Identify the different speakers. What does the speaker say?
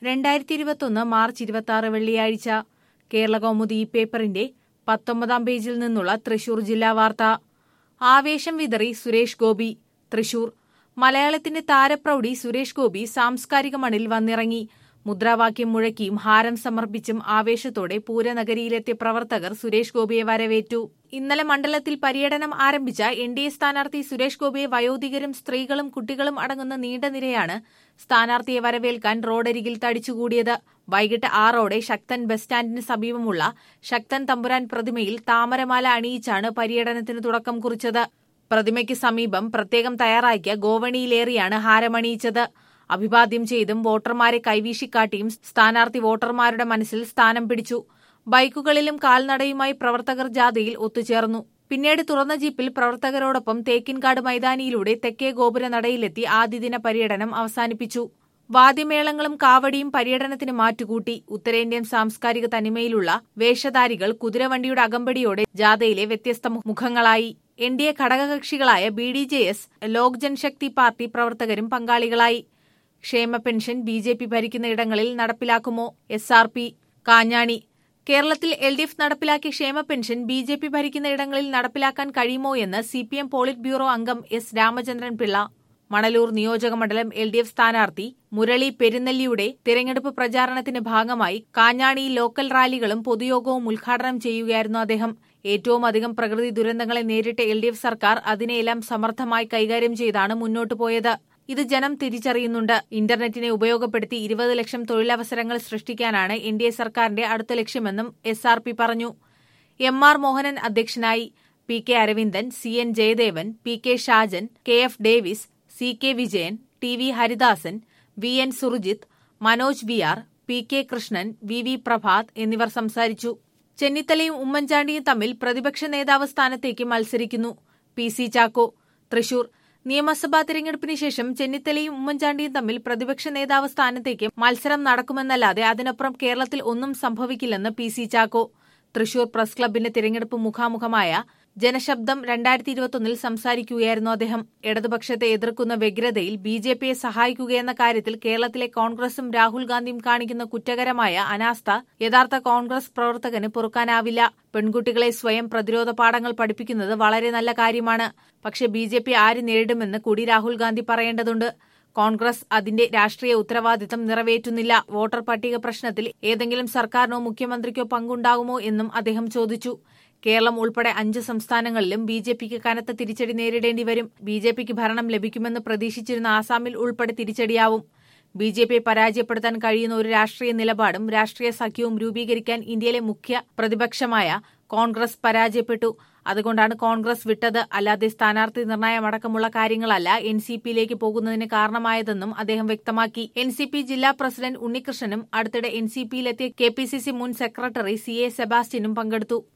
Speaker 1: രണ്ടായിരത്തി ഇരുപത്തൊന്ന് മാർച്ച് ഇരുപത്തി ആറ് വെള്ളിയാഴ്ച കേരള കൗമുദി ഈ പേപ്പറിന്റെ പത്തൊമ്പതാം പേജിൽ നിന്നുള്ള തൃശൂർ ജില്ലാ വാർത്ത ആവേശം വിതറി സുരേഷ് ഗോപി തൃശൂർ മലയാളത്തിന്റെ താരപ്രൗഢി സുരേഷ് ഗോപി സാംസ്കാരിക മണിൽ വന്നിറങ്ങി മുദ്രാവാക്യം മുഴക്കിയും ഹാരം സമർപ്പിച്ചും ആവേശത്തോടെ പൂരനഗരിയിലെത്തിയ പ്രവർത്തകർ സുരേഷ് ഗോപിയെ വരവേറ്റു ഇന്നലെ മണ്ഡലത്തിൽ പര്യടനം ആരംഭിച്ച എൻ ഡി എ സ്ഥാനാർത്ഥി സുരേഷ് ഗോപിയെ വയോധികരും സ്ത്രീകളും കുട്ടികളും അടങ്ങുന്ന നീണ്ട നിരയാണ് സ്ഥാനാർത്ഥിയെ വരവേൽക്കാൻ റോഡരികിൽ തടിച്ചുകൂടിയത് വൈകിട്ട് ആറോടെ ശക്തൻ ബസ് സ്റ്റാൻഡിന് സമീപമുള്ള ശക്തൻ തമ്പുരാൻ പ്രതിമയിൽ താമരമാല അണിയിച്ചാണ് പര്യടനത്തിന് തുടക്കം കുറിച്ചത് പ്രതിമയ്ക്ക് സമീപം പ്രത്യേകം തയ്യാറാക്കിയ ഗോവണിയിലേറിയാണ് ഹാരമണിയിച്ചത് അഭിവാദ്യം ചെയ്തും വോട്ടർമാരെ കൈവീശിക്കാട്ടിയും സ്ഥാനാർത്ഥി വോട്ടർമാരുടെ മനസ്സിൽ സ്ഥാനം പിടിച്ചു ബൈക്കുകളിലും കാൽനടയുമായി പ്രവർത്തകർ ജാഥയിൽ ഒത്തുചേർന്നു പിന്നീട് തുറന്ന ജീപ്പിൽ പ്രവർത്തകരോടൊപ്പം തേക്കിൻകാട് മൈതാനിയിലൂടെ തെക്കേ ഗോപുര നടയിലെത്തി ആദ്യദിന പര്യടനം അവസാനിപ്പിച്ചു വാദ്യമേളങ്ങളും കാവടിയും പര്യടനത്തിന് മാറ്റുകൂട്ടി ഉത്തരേന്ത്യൻ സാംസ്കാരിക തനിമയിലുള്ള വേഷധാരികൾ കുതിരവണ്ടിയുടെ അകമ്പടിയോടെ ജാഥയിലെ വ്യത്യസ്ത മുഖങ്ങളായി എൻ ഡി എ ഘടകകക്ഷികളായ B D J S Lok Janshakti party പ്രവർത്തകരും പങ്കാളികളായി ക്ഷേമ പെൻഷൻ ബി ജെ പി ഭരിക്കുന്ന ഇടങ്ങളിൽ നടപ്പിലാക്കുമോ എസ് ആർ പി കാഞ്ഞാണി കേരളത്തിൽ എൽ ഡി എഫ് നടപ്പിലാക്കിയ ക്ഷേമ പെൻഷൻ ബി ജെ പി ഭരിക്കുന്ന ഇടങ്ങളിൽ നടപ്പിലാക്കാൻ കഴിയുമോ എന്ന് C P M polit bureau അംഗം എസ് രാമചന്ദ്രൻ പിള്ള മണലൂർ നിയോജകമണ്ഡലം എൽ ഡി എഫ് സ്ഥാനാർത്ഥി മുരളി പെരുന്നെല്ലിയുടെ തിരഞ്ഞെടുപ്പ് പ്രചാരണത്തിന്റെ ഭാഗമായി കാഞ്ഞാണിയിൽ ലോക്കൽ റാലികളും പൊതുയോഗവും ഉദ്ഘാടനം ചെയ്യുകയായിരുന്നു അദ്ദേഹം ഏറ്റവും അധികം പ്രകൃതി ദുരന്തങ്ങളെ നേരിട്ട എൽ ഡി എഫ് സർക്കാർ അതിനെയെല്ലാം സമർത്ഥമായി കൈകാര്യം ചെയ്താണ് മുന്നോട്ടു പോയത് ഇത് ജനം തിരിച്ചറിയുന്നുണ്ട് ഇന്റർനെറ്റിനെ ഉപയോഗപ്പെടുത്തി ഇരുപത് ലക്ഷം തൊഴിലവസരങ്ങൾ സൃഷ്ടിക്കാനാണ് എൻ ഡി എ സർക്കാരിന്റെ അടുത്ത ലക്ഷ്യമെന്നും എസ് ആർ പി പറഞ്ഞു എം ആർ മോഹനൻ അധ്യക്ഷനായി P K Aravindan C N Jayadevan P K Shajan K F Davis C K Vijayan T V Haridasan V N Surjith Manoj V R P K Krishnan V V Prabhath എന്നിവർ സംസാരിച്ചു ചെന്നിത്തലയും ഉമ്മൻചാണ്ടിയും തമ്മിൽ പ്രതിപക്ഷ നേതാവ് സ്ഥാനത്തേക്ക് മത്സരിക്കുന്നു പി സി ചാക്കോ തൃശൂർ നിയമസഭാ തെരഞ്ഞെടുപ്പിന് ശേഷം ചെന്നിത്തലയും ഉമ്മൻചാണ്ടിയും തമ്മിൽ പ്രതിപക്ഷ നേതാവ് സ്ഥാനത്തേക്ക് മത്സരം നടക്കുമെന്നല്ലാതെ അതിനപ്പുറം കേരളത്തിൽ ഒന്നും സംഭവിക്കില്ലെന്ന് P C Chacko Thrissur press ക്ലബിന്റെ തിരഞ്ഞെടുപ്പ് മുഖാമുഖമായ ജനശബ്ദം രണ്ടായിരത്തി ഇരുപത്തൊന്നിൽ സംസാരിക്കുകയായിരുന്നു അദ്ദേഹം ഇടതുപക്ഷത്തെ എതിർക്കുന്ന വ്യഗ്രതയിൽ ബി ജെ പിയെ സഹായിക്കുകയെന്ന കാര്യത്തിൽ കേരളത്തിലെ കോൺഗ്രസും രാഹുൽ ഗാന്ധിയും കാണിക്കുന്ന കുറ്റകരമായ അനാസ്ഥ യഥാർത്ഥ കോൺഗ്രസ് പ്രവർത്തകന് പൊറുക്കാനാവില്ല പെൺകുട്ടികളെ സ്വയം പ്രതിരോധ പാഠങ്ങൾ പഠിപ്പിക്കുന്നത് വളരെ നല്ല കാര്യമാണ് പക്ഷേ ബി ജെ പി ആര് നേരിടുമെന്ന് കൂടി രാഹുൽ ഗാന്ധി പറയേണ്ടതുണ്ട് കോൺഗ്രസ് അതിന്റെ രാഷ്ട്രീയ ഉത്തരവാദിത്തം നിറവേറ്റുന്നില്ല വോട്ടർ പട്ടിക പ്രശ്നത്തിൽ ഏതെങ്കിലും സർക്കാരിനോ മുഖ്യമന്ത്രിക്കോ പങ്കുണ്ടാകുമോ എന്നും അദ്ദേഹം ചോദിച്ചു കേരളം ഉൾപ്പെടെ അഞ്ച് സംസ്ഥാനങ്ങളിലും ബി ജെ പിക്ക് കനത്ത തിരിച്ചടി നേരിടേണ്ടി വരും ബി ജെ പിക്ക് ഭരണം ലഭിക്കുമെന്ന് പ്രതീക്ഷിച്ചിരുന്ന ആസാമിൽ ഉൾപ്പെടെ തിരിച്ചടിയാവും ബി ജെ പിയെ പരാജയപ്പെടുത്താൻ കഴിയുന്ന ഒരു രാഷ്ട്രീയ നിലപാടും രാഷ്ട്രീയ സഖ്യവും രൂപീകരിക്കാൻ ഇന്ത്യയിലെ മുഖ്യ പ്രതിപക്ഷമായ കോൺഗ്രസ് പരാജയപ്പെട്ടു അതുകൊണ്ടാണ് കോൺഗ്രസ് വിട്ടത് അല്ലാതെ സ്ഥാനാർത്ഥി നിർണയമടക്കമുള്ള കാര്യങ്ങളല്ല എൻ സി പിയിലേക്ക് പോകുന്നതിന് കാരണമായതെന്നും അദ്ദേഹം വ്യക്തമാക്കി എൻ സി പി ജില്ലാ പ്രസിഡന്റ് ഉണ്ണികൃഷ്ണനും അടുത്തിടെ എൻ സി പിയിലെത്തിയ കെ പി സി സി മുൻ സെക്രട്ടറി സി എ സെബാസ്റ്റ്യനും പങ്കെടുത്തു